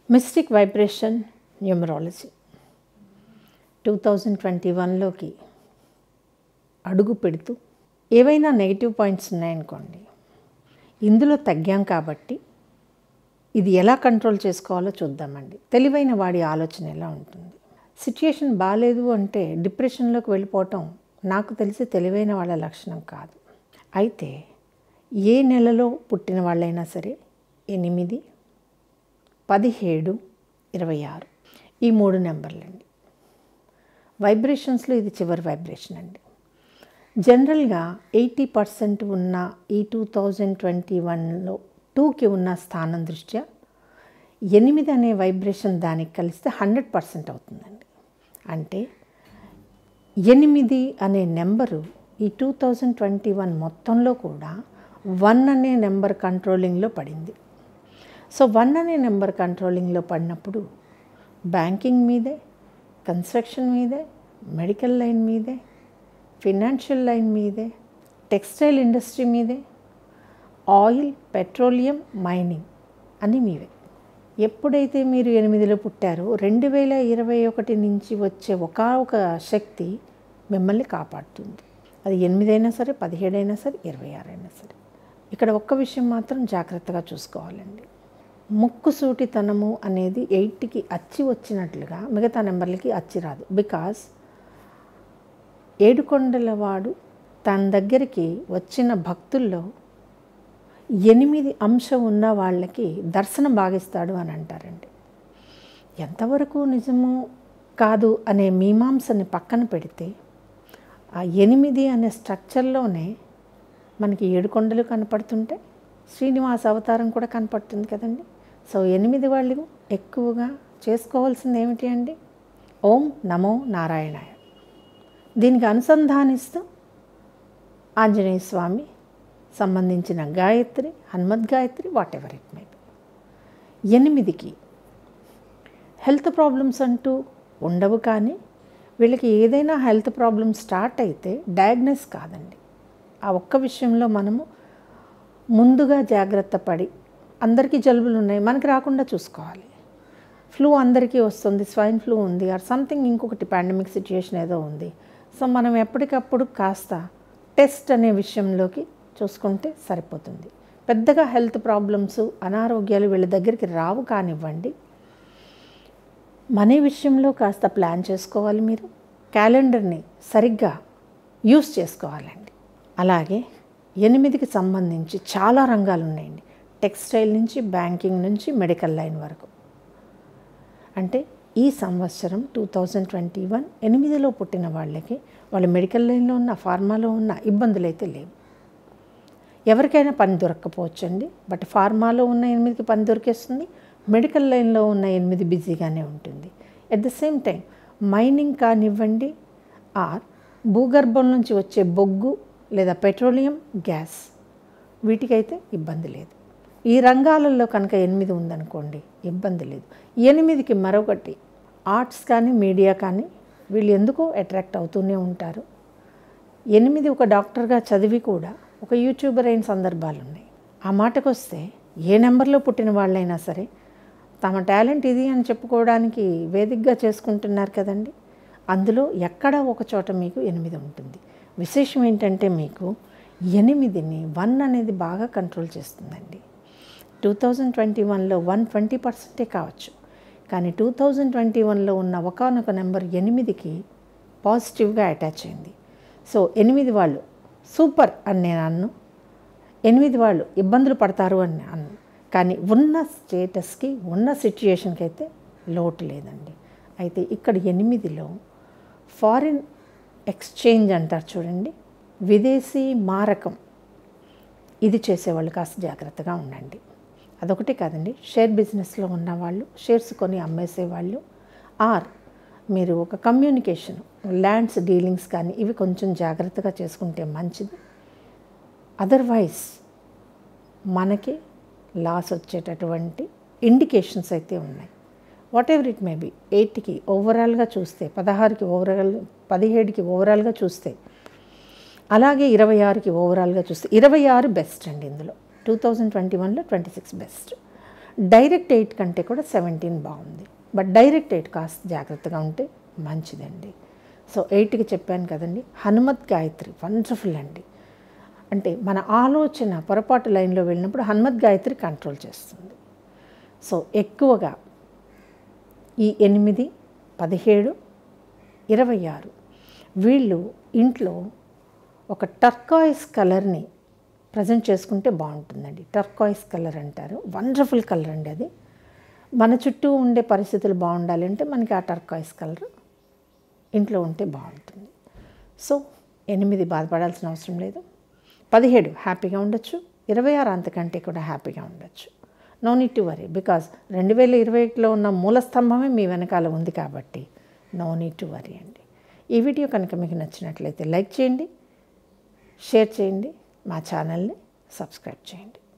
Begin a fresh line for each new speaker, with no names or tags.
mystic vibration numerology two thousand twenty వన్లోకి అడుగు పెడుతూ ఏవైనా నెగిటివ్ పాయింట్స్ ఉన్నాయనుకోండి ఇందులో తగ్గాం కాబట్టి ఇది ఎలా కంట్రోల్ చేసుకోవాలో చూద్దామండి తెలివైన వాడి ఆలోచన ఎలా ఉంటుంది సిచ్యుయేషన్ బాగాలేదు అంటే డిప్రెషన్లోకి వెళ్ళిపోవటం నాకు తెలిసి తెలివైన వాళ్ళ లక్షణం కాదు అయితే ఏ నెలలో పుట్టిన వాళ్ళైనా సరే ఎనిమిది పదిహేడు ఇరవై ఆరు ఈ మూడు నెంబర్లండి వైబ్రేషన్స్లో ఇది చివరి వైబ్రేషన్ అండి జనరల్గా ఎయిటీ పర్సెంట్ ఉన్న ఈ టూ థౌజండ్ ట్వంటీ వన్లో టూకి ఉన్న స్థానం దృష్ట్యా ఎనిమిది అనే వైబ్రేషన్ దానికి కలిస్తే హండ్రెడ్ పర్సెంట్ అవుతుందండి అంటే ఎనిమిది అనే నెంబరు ఈ టూ థౌజండ్ ట్వంటీ వన్ మొత్తంలో కూడా వన్ అనే నెంబర్ కంట్రోలింగ్లో పడింది సో వన్ అనే నెంబర్ కంట్రోలింగ్లో పడినప్పుడు బ్యాంకింగ్ మీదే కన్స్ట్రక్షన్ మీదే మెడికల్ లైన్ మీదే ఫినాన్షియల్ లైన్ మీదే టెక్స్టైల్ ఇండస్ట్రీ మీదే ఆయిల్ పెట్రోలియం మైనింగ్ అని మీవే ఎప్పుడైతే మీరు ఎనిమిదిలో పుట్టారో రెండు వేల ఇరవై ఒకటి నుంచి వచ్చే ఒక ఒక శక్తి మిమ్మల్ని కాపాడుతుంది అది ఎనిమిదైనా సరే పదిహేడైనా సరే ఇరవై ఆరైనా సరే ఇక్కడ ఒక్క విషయం మాత్రం జాగ్రత్తగా చూసుకోవాలండి ముక్కు సూటితనము అనేది ఎయిట్కి అచ్చి వచ్చినట్లుగా మిగతా నెంబర్లకి అచ్చి రాదు బికాస్ ఏడుకొండల వాడు తన దగ్గరికి వచ్చిన భక్తుల్లో ఎనిమిది అంశం ఉన్న వాళ్ళకి దర్శనం బాగిస్తాడు అని అంటారండి ఎంతవరకు నిజము కాదు అనే మీమాంసని పక్కన పెడితే ఆ ఎనిమిది అనే స్ట్రక్చర్లోనే మనకి ఏడుకొండలు కనపడుతుంటే శ్రీనివాస అవతారం కూడా కనపడుతుంది కదండి సో ఎనిమిది వాళ్ళు ఎక్కువగా చేసుకోవాల్సింది ఏమిటి అండి ఓం నమో నారాయణాయ దీనికి అనుసంధానిస్తూ ఆంజనేయ స్వామి సంబంధించిన Gayatri Hanumad Gayatri whatever it may ఎనిమిదికి హెల్త్ ప్రాబ్లమ్స్ అంటూ ఉండవు కానీ వీళ్ళకి ఏదైనా హెల్త్ ప్రాబ్లమ్ స్టార్ట్ అయితే డయాగ్నోస్ కాదండి ఆ ఒక్క విషయంలో మనము ముందుగా జాగ్రత్త పడి అందరికీ జలుబులు ఉన్నాయి మనకి రాకుండా చూసుకోవాలి ఫ్లూ అందరికీ వస్తుంది స్వైన్ ఫ్లూ ఉంది ఆర్ సంథింగ్ ఇంకొకటి పాండమిక్ సిచ్యుయేషన్ ఏదో ఉంది సో మనం ఎప్పటికప్పుడు కాస్త టెస్ట్ అనే విషయంలోకి చూసుకుంటే సరిపోతుంది పెద్దగా హెల్త్ ప్రాబ్లమ్స్ అనారోగ్యాలు వీళ్ళ దగ్గరికి రావు కానివ్వండి మనీ విషయంలో కాస్త ప్లాన్ చేసుకోవాలి మీరు క్యాలెండర్ని సరిగ్గా యూస్ చేసుకోవాలండి అలాగే ఎనిమిదికి సంబంధించి చాలా రంగాలు ఉన్నాయండి టెక్స్టైల్ నుంచి బ్యాంకింగ్ నుంచి మెడికల్ లైన్ వరకు అంటే ఈ సంవత్సరం టూ థౌజండ్ ట్వంటీ వన్ ఎనిమిదిలో పుట్టిన వాళ్ళకి వాళ్ళు మెడికల్ లైన్లో ఉన్న ఫార్మాలో ఉన్న ఇబ్బందులు అయితే లేవు ఎవరికైనా పని దొరక్కపోవచ్చండి బట్ ఫార్మాలో ఉన్న ఎనిమిదికి పని దొరికేస్తుంది మెడికల్ లైన్లో ఉన్న ఎనిమిది బిజీగానే ఉంటుంది at the same time mining కానివ్వండి ఆర్ భూగర్భం నుంచి వచ్చే బొగ్గు లేదా పెట్రోలియం గ్యాస్ వీటికైతే ఇబ్బంది లేదు ఈ రంగాలలో కనుక ఎనిమిది ఉందనుకోండి ఇబ్బంది లేదు ఎనిమిదికి మరొకటి ఆర్ట్స్ కానీ మీడియా కానీ వీళ్ళు ఎందుకో అట్రాక్ట్ అవుతూనే ఉంటారు ఎనిమిది ఒక డాక్టర్గా చదివి కూడా ఒక యూట్యూబర్ అయిన సందర్భాలు ఉన్నాయి ఆ మాటకు వస్తే ఏ నెంబర్లో పుట్టిన వాళ్ళైనా సరే తమ టాలెంట్ ఇది అని చెప్పుకోవడానికి వేదికగా చేసుకుంటున్నారు కదండి అందులో ఎక్కడ ఒక చోట మీకు ఎనిమిది ఉంటుంది విశేషం ఏంటంటే మీకు ఎనిమిదిని వన్ అనేది బాగా కంట్రోల్ చేస్తుందండి టూ థౌజండ్ ట్వంటీ వన్లో వన్ ట్వంటీ పర్సెంటే కావచ్చు కానీ టూ థౌజండ్ ట్వంటీ వన్లో ఉన్న ఒకనొక నెంబర్ ఎనిమిదికి పాజిటివ్గా అటాచ్ అయింది సో ఎనిమిది వాళ్ళు సూపర్ అని నేను అన్ను ఎనిమిది వాళ్ళు ఇబ్బందులు పడతారు అని అన్ను కానీ ఉన్న స్టేటస్కి ఉన్న సిచ్యుయేషన్కి అయితే లోటు లేదండి అయితే ఇక్కడ ఎనిమిదిలో ఫారిన్ ఎక్స్చేంజ్ అంటారు చూడండి విదేశీ మారకం ఇది చేసేవాళ్ళు కాస్త జాగ్రత్తగా ఉండండి అదొకటి కాదండి షేర్ బిజినెస్లో ఉన్నవాళ్ళు షేర్స్ కొని అమ్మేసేవాళ్ళు ఆర్ మీరు ఒక కమ్యూనికేషన్ ల్యాండ్స్ డీలింగ్స్ కానీ ఇవి కొంచెం జాగ్రత్తగా చేసుకుంటే మంచిది అదర్వైజ్ మనకి లాస్ వచ్చేటటువంటి ఇండికేషన్స్ అయితే ఉన్నాయి whatever it may be ఎయిట్కి ఓవరాల్గా చూస్తే పదహారుకి ఓవరాల్ పదిహేడుకి ఓవరాల్గా చూస్తే అలాగే ఇరవై ఆరుకి ఓవరాల్గా చూస్తే ఇరవై ఆరు బెస్ట్ అండి ఇందులో టూ థౌజండ్ ట్వంటీ వన్లో twenty six best direct eight కంటే కూడా సెవెంటీన్ బాగుంది బట్ డైరెక్ట్ ఎయిట్ కాస్త జాగ్రత్తగా ఉంటే మంచిదండి సో ఎయిట్కి చెప్పాను కదండి హనుమత్ గాయత్రి వండర్ఫుల్ అండి అంటే మన ఆలోచన పొరపాటు లైన్లో వెళ్ళినప్పుడు హనుమత్ గాయత్రి కంట్రోల్ చేస్తుంది సో ఎక్కువగా ఈ ఎనిమిది పదిహేడు ఇరవై ఆరు వీళ్ళు ఇంట్లో ఒక టర్కాయిస్ కలర్ని ప్రజెంట్ చేసుకుంటే బాగుంటుందండి టర్కాయిస్ కలర్ అంటారు వండర్ఫుల్ కలర్ అండి అది మన చుట్టూ ఉండే పరిస్థితులు బాగుండాలి అంటే మనకి ఆ టర్కాయిస్ కలర్ ఇంట్లో ఉంటే బాగుంటుంది సో ఎనిమిది బాధపడాల్సిన అవసరం లేదు పదిహేడు హ్యాపీగా ఉండొచ్చు ఇరవై ఆరు అంతకంటే కూడా హ్యాపీగా ఉండొచ్చు no need to worry because రెండు వేల ఇరవై ఒకటిలో ఉన్న మూలస్తంభమే మీ వెనకాల ఉంది కాబట్టి నో నీట్ టు వరీ అండి ఈ వీడియో కనుక మీకు నచ్చినట్లయితే లైక్ చేయండి షేర్ చేయండి మా ఛానల్ని సబ్స్క్రైబ్ చేయండి